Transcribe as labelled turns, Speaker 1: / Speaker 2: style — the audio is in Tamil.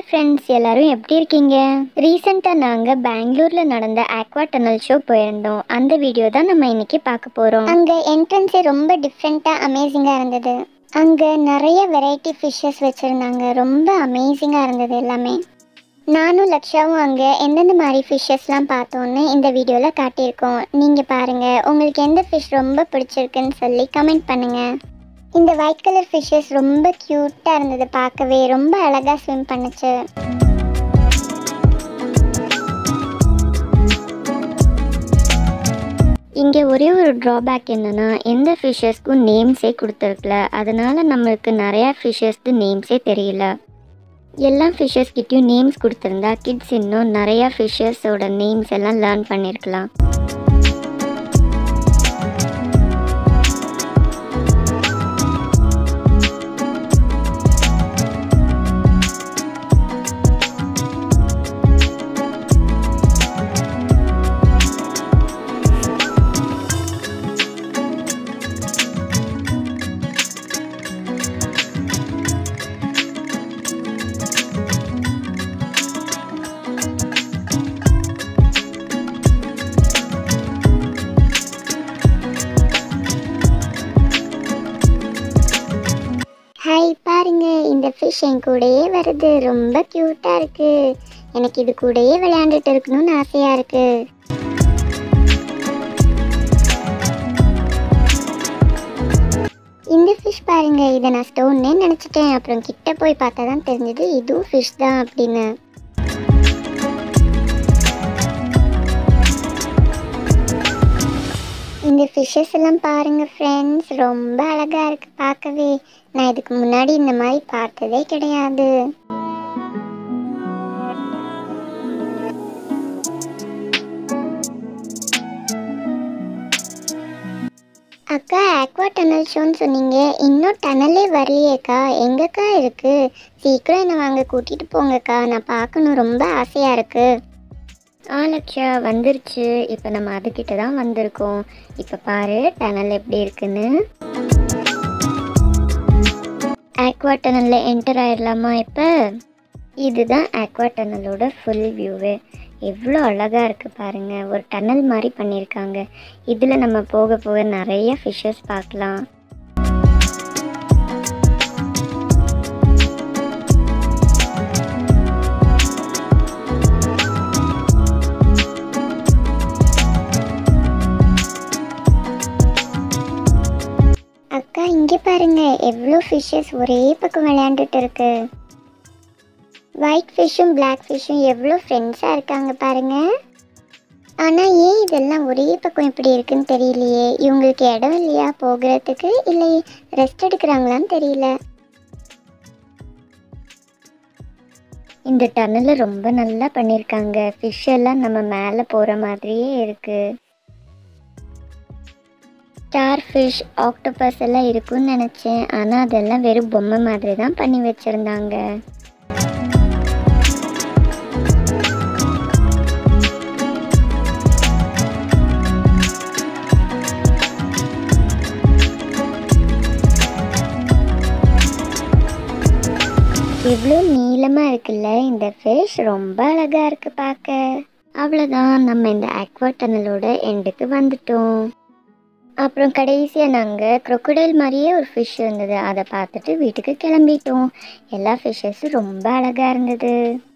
Speaker 1: ஹாய் ஃப்ரெண்ட்ஸ் எல்லாரும் எப்படி இருக்கீங்க ரீசெண்டாக நாங்கள் பெங்களூரில் நடந்த ஆக்வா டனல் ஷோ போயிருந்தோம் அந்த வீடியோ தான் நம்ம இன்னைக்கு பார்க்க போகிறோம் அங்கே என்ட்ரன்ஸே ரொம்ப டிஃப்ரெண்ட்டாக அமேசிங்காக இருந்தது அங்கே நிறைய வெரைட்டி ஃபிஷ்ஷஸ் வச்சுருந்தாங்க ரொம்ப அமேசிங்காக இருந்தது எல்லாமே நானும் லக்ஷாவும் அங்கே எந்தெந்த மாதிரி ஃபிஷ்ஷஸ்லாம் பார்த்தோன்னு இந்த வீடியோவில் காட்டியிருக்கோம் நீங்கள் பாருங்கள் உங்களுக்கு எந்த ஃபிஷ் ரொம்ப பிடிச்சிருக்குன்னு சொல்லி கமெண்ட் பண்ணுங்கள் இந்த ஒயிட் கலர் ஃபிஷ்ஷஸ் ரொம்ப க்யூட்டாக இருந்தது பார்க்கவே ரொம்ப அழகாக ஸ்விம் பண்ணுச்சு இங்கே ஒரே ஒரு ட்ராபேக் என்னன்னா எந்த ஃபிஷ்ஷஸ்க்கும் நேம்ஸே கொடுத்துருக்கல அதனால நம்மளுக்கு நிறையா ஃபிஷ்ஷஸ்க்கு நேம்ஸே தெரியல எல்லா ஃபிஷ்ஷஸ் கிட்டேயும் நேம்ஸ் கொடுத்துருந்தா கிட்ஸ் இன்னும் நிறையா ஃபிஷ்ஷஸோட நேம்ஸ் எல்லாம் லேர்ன் பண்ணியிருக்கலாம் ஹாய் பாருங்க இந்த ஃபிஷ் என் கூடயே வருது ரொம்ப க்யூட்டாக இருக்கு எனக்கு இது கூடயே விளையாண்டுட்டு இருக்கணும்னு ஆசையாக இருக்கு இந்த ஃபிஷ் பாருங்க இதை நான் ஸ்டோன்னே நினச்சிட்டேன் அப்புறம் கிட்ட போய் பார்த்தா தான் தெரிஞ்சது இதுவும் ஃபிஷ் தான் அப்படின்னு இந்த ஃபிஷ்ஷஸ் எல்லாம் பாருங்க ஃப்ரெண்ட்ஸ் ரொம்ப அழகா இருக்கு பார்க்கவே நான் இதுக்கு முன்னாடி இந்த மாதிரி பார்த்ததே கிடையாது அக்கா ஆக்வா டனல் ஷோன்னு சொன்னீங்க இன்னும் டனலே வரலையேக்கா எங்கக்கா இருக்கு சீக்கிரம் என்னை வாங்க கூட்டிட்டு போங்கக்கா நான் பார்க்கணும் ரொம்ப ஆசையா இருக்கு ஆ லக்ஷா வந்துருச்சு இப்போ நம்ம அதுக்கிட்ட தான் வந்திருக்கோம் இப்போ பாரு டனல் எப்படி இருக்குன்னு ஆக்வா டனலில் என்டர் ஆயிடலாமா இப்போ இதுதான் ஆக்வா டனலோட ஃபுல் வியூவு எவ்வளோ அழகாக இருக்குது பாருங்கள் ஒரு டனல் மாதிரி பண்ணியிருக்காங்க இதில் நம்ம போக போக நிறைய ஃபிஷ்ஷஸ் பார்க்கலாம் அக்கா இங்கே பாருங்க எவ்வளோ ஃபிஷ்ஷஸ் ஒரே பக்கம் விளையாண்டுட்டு இருக்கு ஒயிட் ஃபிஷ்ஷும் பிளாக் ஃபிஷ்ஷும் எவ்வளோ ஃப்ரெண்ட்ஸாக இருக்காங்க பாருங்க ஆனால் ஏன் இதெல்லாம் ஒரே பக்கம் இப்படி இருக்குன்னு தெரியலையே இவங்களுக்கு இடம் இல்லையா போகிறதுக்கு இல்லை ரெஸ்ட் எடுக்கிறாங்களான்னு தெரியல இந்த டன்னலை ரொம்ப நல்லா பண்ணியிருக்காங்க ஃபிஷ் எல்லாம் நம்ம மேலே போகிற மாதிரியே இருக்குது ஸ்டார் ஃபிஷ் ஆக்டோபஸ் எல்லாம் இருக்கும்னு நினச்சேன் ஆனால் அதெல்லாம் வெறும் பொம்மை மாதிரி தான் பண்ணி வச்சுருந்தாங்க எவ்வளோ நீளமாக இருக்குல்ல இந்த ஃபிஷ் ரொம்ப அழகாக இருக்கு பார்க்க அவ்வளோதான் நம்ம இந்த ஆக்வா டனலோட எண்டுக்கு வந்துட்டோம் அப்புறம் கடைசியாக நாங்கள் crocodile மாதிரியே ஒரு ஃபிஷ் இருந்தது அதை பார்த்துட்டு வீட்டுக்கு கிளம்பிட்டோம் எல்லா ஃபிஷ்ஷஸும் ரொம்ப அழகாக இருந்தது